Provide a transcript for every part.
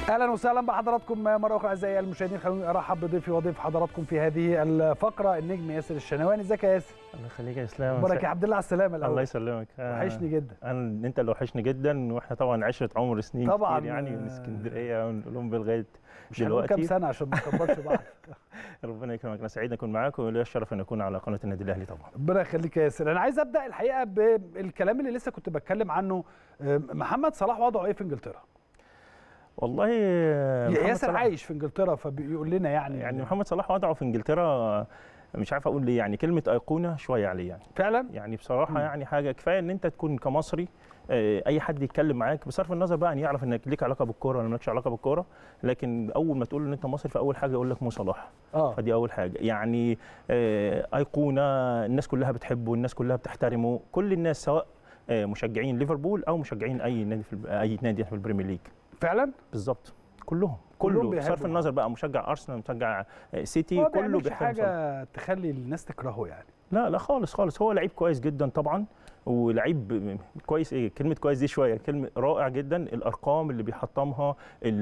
اهلا وسهلا بحضراتكم مره اخرى اعزائي المشاهدين خلوني ارحب بضيفي وضيف حضراتكم في هذه الفقره النجم ياسر الشنواني ازيك يا ياسر الله يخليك يا اسلام مبارك يا عبد الله على السلامه الاول الله يسلمك آه، وحشني جدا انا انت اللي وحشني جدا واحنا طبعا عشره عمر سنين طبعاً، كتير يعني من آه، اسكندريه ومن الاولمبي لغايه مش هنقول كام دلوقتي سنه عشان ما نكبرش بعض ربنا يكرمك انا سعيد اكون معاك وليا الشرف ان اكون على قناه النادي الاهلي طبعا ربنا يخليك يا ياسر انا عايز ابدا الحقيقه بالكلام اللي لسه كنت بتكلم عنه آه، محمد صلاح وضعه ايه في انجلترا والله آه، محمد ياسر صلاح- عايش في انجلترا فبيقول لنا يعني يعني محمد صلاح وضعه في انجلترا مش عارف اقول ليه يعني كلمه ايقونه شويه عليه يعني فعلا يعني بصراحه مم. يعني حاجه كفايه ان انت تكون كمصري آه، اي حد يتكلم معاك بصرف النظر بقى ان يعرف انك ليك علاقه بالكوره ولا مالكش علاقه بالكوره لكن اول ما تقول ان انت مصري فاول حاجه يقول لك مو صلاح اه فدي اول حاجه يعني آه، ايقونه الناس كلها بتحبه الناس كلها بتحترمه كل الناس سواء آه، مشجعين ليفربول او مشجعين اي نادي في الب- اي نادي في البريمير ليج فعلا بالظبط كلهم كلهم كله بيحبوا بصرف النظر بقى مشجع ارسنال مشجع آه، سيتي هو ما كله بيعملش بيحترم صلاح. حاجه تخلي الناس تكرهه يعني لا لا خالص خالص هو لعيب كويس جدا طبعا ولعيب كويس ايه كلمه كويس دي شويه كلمه رائع جدا الارقام اللي بيحطمها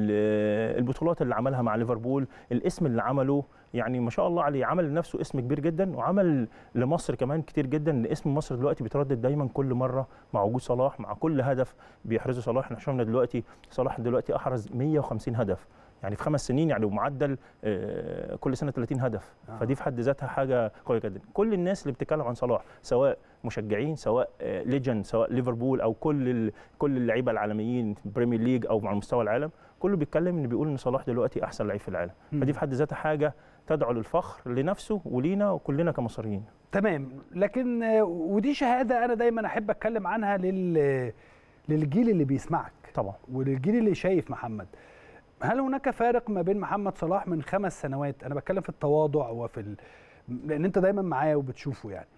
ال- البطولات اللي عملها مع ليفربول الاسم اللي عمله يعني ما شاء الله عليه عمل لنفسه اسم كبير جدا وعمل لمصر كمان كتير جدا ان اسم مصر دلوقتي بيتردد دايما كل مره مع وجود صلاح مع كل هدف بيحرزه صلاح احنا شفنا دلوقتي صلاح دلوقتي احرز 150 هدف يعني في خمس سنين يعني ومعدل آه، كل سنه 30 هدف آه. فدي في حد ذاتها حاجه قويه جدا كل الناس اللي بتتكلم عن صلاح سواء مشجعين سواء ليجند سواء ليفربول او كل ال- كل اللعيبه العالميين في البريمير ليج او على مستوى العالم كله بيتكلم ان بيقول ان صلاح دلوقتي احسن لعيب في العالم مم. فدي في حد ذاتها حاجه تدعو للفخر لنفسه ولينا وكلنا كمصريين تمام لكن آه، ودي شهاده انا دايما احب اتكلم عنها لل للجيل اللي بيسمعك طبعا وللجيل اللي شايف محمد هل هناك فارق ما بين محمد صلاح من خمس سنوات انا بتكلم في التواضع وفي ال... لان انت دايما معاه وبتشوفه يعني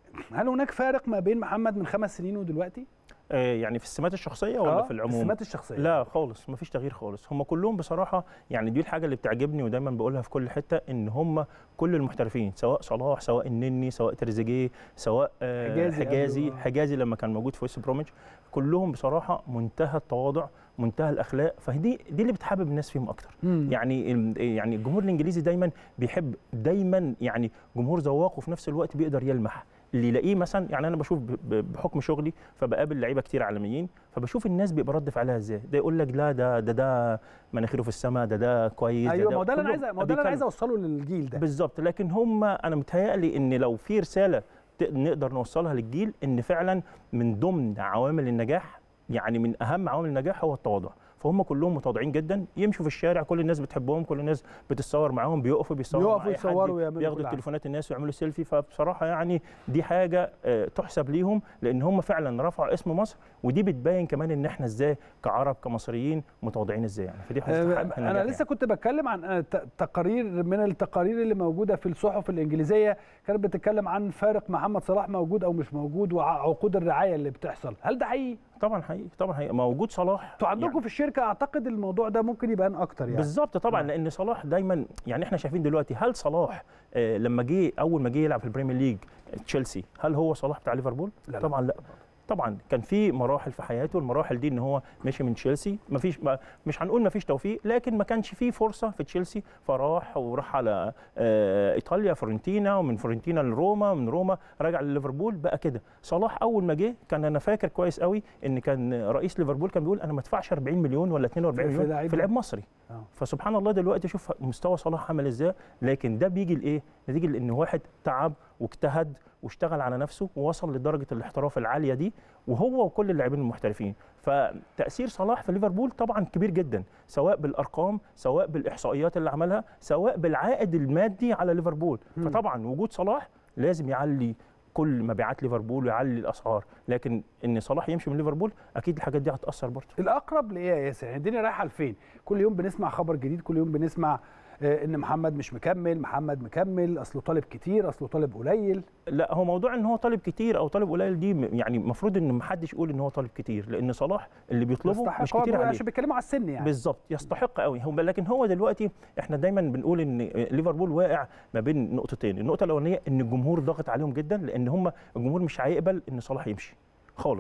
هل هناك فارق ما بين محمد من خمس سنين ودلوقتي آه، يعني في السمات الشخصيه ولا آه، في العموم السمات الشخصيه لا خالص مفيش تغيير خالص هم كلهم بصراحه يعني دي الحاجه اللي بتعجبني ودايما بقولها في كل حته ان هم كل المحترفين سواء صلاح سواء النني سواء تريزيجيه سواء آه، حجازي حجازي قبله، آه. حجازي لما كان موجود في ويست بروميتش كلهم بصراحه منتهى التواضع منتهى الاخلاق فدي دي اللي بتحبب الناس فيهم اكتر مم. يعني ال- يعني الجمهور الانجليزي دايما بيحب دايما يعني جمهور ذواق وفي نفس الوقت بيقدر يلمح اللي يلاقيه مثلا يعني انا بشوف ب- ب- بحكم شغلي فبقابل لعيبه كتير عالميين فبشوف الناس بيبقى رد فعلها ازاي ده يقول لك لا ده ده ده مناخيره في السماء ده ده كويس ايوه ده ما هو ده اللي انا كلهم عايز ما هو ده اللي انا بيتكلم. عايز اوصله للجيل ده بالظبط لكن هم انا متهيألي ان لو في رساله ت- نقدر نوصلها للجيل ان فعلا من ضمن عوامل النجاح يعني من اهم عوامل النجاح هو التواضع فهم كلهم متواضعين جدا يمشوا في الشارع كل الناس بتحبهم كل الناس بتتصور معاهم بيقفوا بيصوروا يقفوا مع أي حد، يصوروا ويعملوا كل بياخدوا حاجة. تليفونات الناس ويعملوا سيلفي فبصراحه يعني دي حاجه آه، تحسب ليهم لان هم فعلا رفعوا اسم مصر ودي بتبين كمان ان احنا ازاي كعرب كمصريين متواضعين ازاي يعني فدي حاجه آه، تستحق انا النجاح لسه كنت بتكلم عن آه، ت- تقارير من التقارير اللي موجوده في الصحف الانجليزيه كانت بتتكلم عن فارق محمد صلاح موجود او مش موجود وعقود الرعايه اللي بتحصل هل ده حقيقي طبعا حقيقي طبعا حقيقي موجود صلاح انتوا عندكم يعني في الشركه اعتقد الموضوع ده ممكن يبان اكتر يعني بالظبط طبعا آه. لان صلاح دايما يعني احنا شايفين دلوقتي هل صلاح آه لما جه اول ما جه يلعب في البريمير ليج تشيلسي هل هو صلاح بتاع ليفربول؟ لا، لا. طبعا لا طبعا كان في مراحل في حياته المراحل دي ان هو مشي من تشيلسي ما فيش ما مش هنقول ما فيش توفيق لكن ما كانش فيه فرصه في تشيلسي فراح وراح على آه ايطاليا فورنتينا ومن فورنتينا لروما من روما رجع لليفربول بقى كده صلاح اول ما جه كان انا فاكر كويس قوي ان كان رئيس ليفربول كان بيقول انا ما ادفعش 40 مليون ولا 42 في مليون لعيب في لعيب مصري آه. فسبحان الله دلوقتي شوف مستوى صلاح عمل ازاي لكن ده بيجي لايه نتيجه لان واحد تعب واجتهد واشتغل على نفسه ووصل لدرجه الاحتراف العاليه دي وهو وكل اللاعبين المحترفين فتاثير صلاح في ليفربول طبعا كبير جدا سواء بالارقام سواء بالاحصائيات اللي عملها سواء بالعائد المادي على ليفربول مم. فطبعا وجود صلاح لازم يعلي كل مبيعات ليفربول ويعلي الاسعار لكن ان صلاح يمشي من ليفربول اكيد الحاجات دي هتاثر برضه الاقرب لايه يا ياسر يعني الدنيا رايحه لفين كل يوم بنسمع خبر جديد كل يوم بنسمع آه، ان محمد مش مكمل محمد مكمل اصله طالب كتير اصله طالب قليل لا هو موضوع ان هو طالب كتير او طالب قليل دي م- يعني المفروض ان محدش يقول ان هو طالب كتير لان صلاح اللي بيطلبه مش يستحق هو كتير عليه عشان بيتكلموا على السن يعني بالظبط يستحق قوي هو لكن هو دلوقتي احنا دايما بنقول ان ليفربول واقع ما بين نقطتين النقطه الاولانيه ان الجمهور ضاغط عليهم جدا لان هم الجمهور مش هيقبل ان صلاح يمشي خالص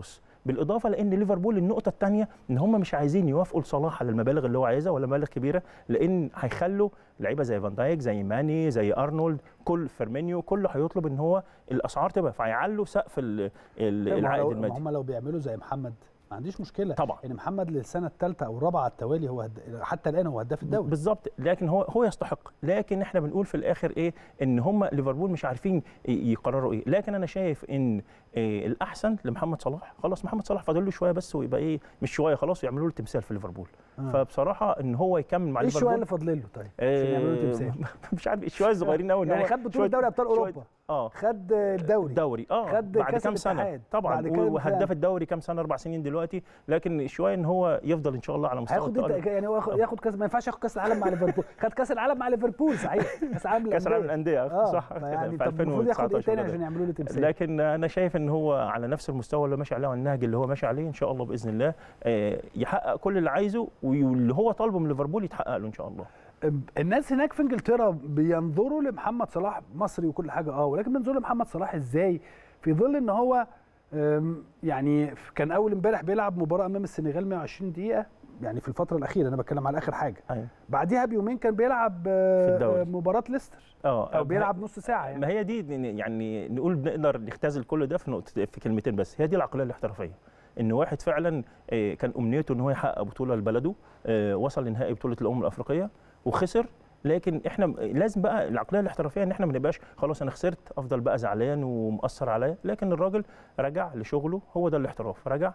بالاضافه لان ليفربول النقطه الثانيه ان هم مش عايزين يوافقوا لصلاح على المبالغ اللي هو عايزها ولا مبالغ كبيره لان هيخلوا لعيبه زي فان دايك زي ماني زي ارنولد كل فيرمينيو كله هيطلب ان هو الاسعار تبقى فيعلوا سقف ال- ال- العائد ما المادي هم لو بيعملوا زي محمد ما عنديش مشكله طبعا ان محمد للسنه الثالثه او الرابعه على التوالي هو هد... حتى الان هو هداف الدوري بالظبط لكن هو هو يستحق لكن احنا بنقول في الاخر ايه ان هم ليفربول مش عارفين ي- يقرروا ايه لكن انا شايف ان إيه الاحسن لمحمد صلاح خلاص محمد صلاح فاضل له شويه بس ويبقى ايه مش شويه خلاص ويعملوا له تمثال في ليفربول آه. فبصراحه ان هو يكمل مع ايه الشويه ليفربول اللي فاضل له طيب عشان يعملوا له آه، تمثال مش عارف شويه صغيرين قوي يعني خد بطوله دوري ابطال اوروبا اه خد الدوري الدوري اه خد بعد كأس كام سنه الاتحاد. طبعا بعد كام وهداف سنة. الدوري كام سنه اربع سنين دلوقتي لكن شويه ان هو يفضل ان شاء الله على مستوى هياخد التألق. انت يعني هو ياخد- ياخد كاس ما ينفعش ياخد كاس العالم مع ليفربول خد كاس العالم مع ليفربول صحيح كاس العالم كاس العالم للانديه اه صح يعني في طب المفروض ياخد ايه 2019 تاني كده. عشان يعملوا له تمثال لكن انا شايف ان هو على نفس المستوى اللي ماشي عليه والنهج اللي هو ماشي عليه ان شاء الله باذن الله آه، يحقق كل اللي عايزه واللي هو طالبه من ليفربول يتحقق له ان شاء الله الناس هناك في انجلترا بينظروا لمحمد صلاح مصري وكل حاجه اه ولكن بينظروا لمحمد صلاح ازاي في ظل ان هو أم، يعني كان اول امبارح بيلعب مباراه امام السنغال 120 دقيقه يعني في الفتره الاخيره انا بتكلم على اخر حاجه ايوه بعديها بيومين كان بيلعب آه، في الدوري. آه، مباراه ليستر اه او بيلعب نص ساعه يعني ما هي دي يعني نقول بنقدر نختزل كل ده في نقطه في كلمتين بس هي دي العقليه الاحترافيه ان واحد فعلا آه، كان امنيته ان هو يحقق بطوله لبلده آه، وصل لنهائي بطوله الامم الافريقيه وخسر لكن احنا لازم بقى العقليه الاحترافيه ان احنا ما نبقاش خلاص انا خسرت افضل بقى زعلان ومأثر عليا لكن الراجل رجع لشغله هو ده الاحتراف رجع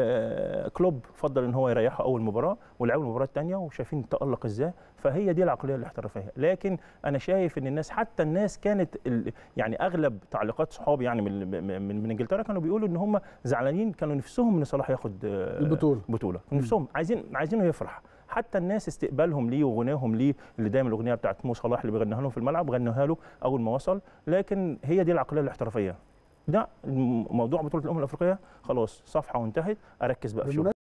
آه، كلوب فضل ان هو يريحه اول مباراه ولعبوا المباراه الثانيه وشايفين تألق ازاي فهي دي العقليه الاحترافيه لكن انا شايف ان الناس حتى الناس كانت ال- يعني اغلب تعليقات صحابي يعني من من, من انجلترا كانوا بيقولوا ان هم زعلانين كانوا نفسهم ان صلاح ياخد آه، البطوله بطوله نفسهم عايزين عايزينه يفرح حتى الناس استقبالهم ليه وغناهم ليه اللي دايما الاغنيه بتاعت مو صلاح اللي بيغنيها لهم في الملعب غنوها له اول ما وصل لكن هي دي العقليه الاحترافيه ده موضوع بطوله الامم الافريقيه خلاص صفحه وانتهت اركز بقى في شغلي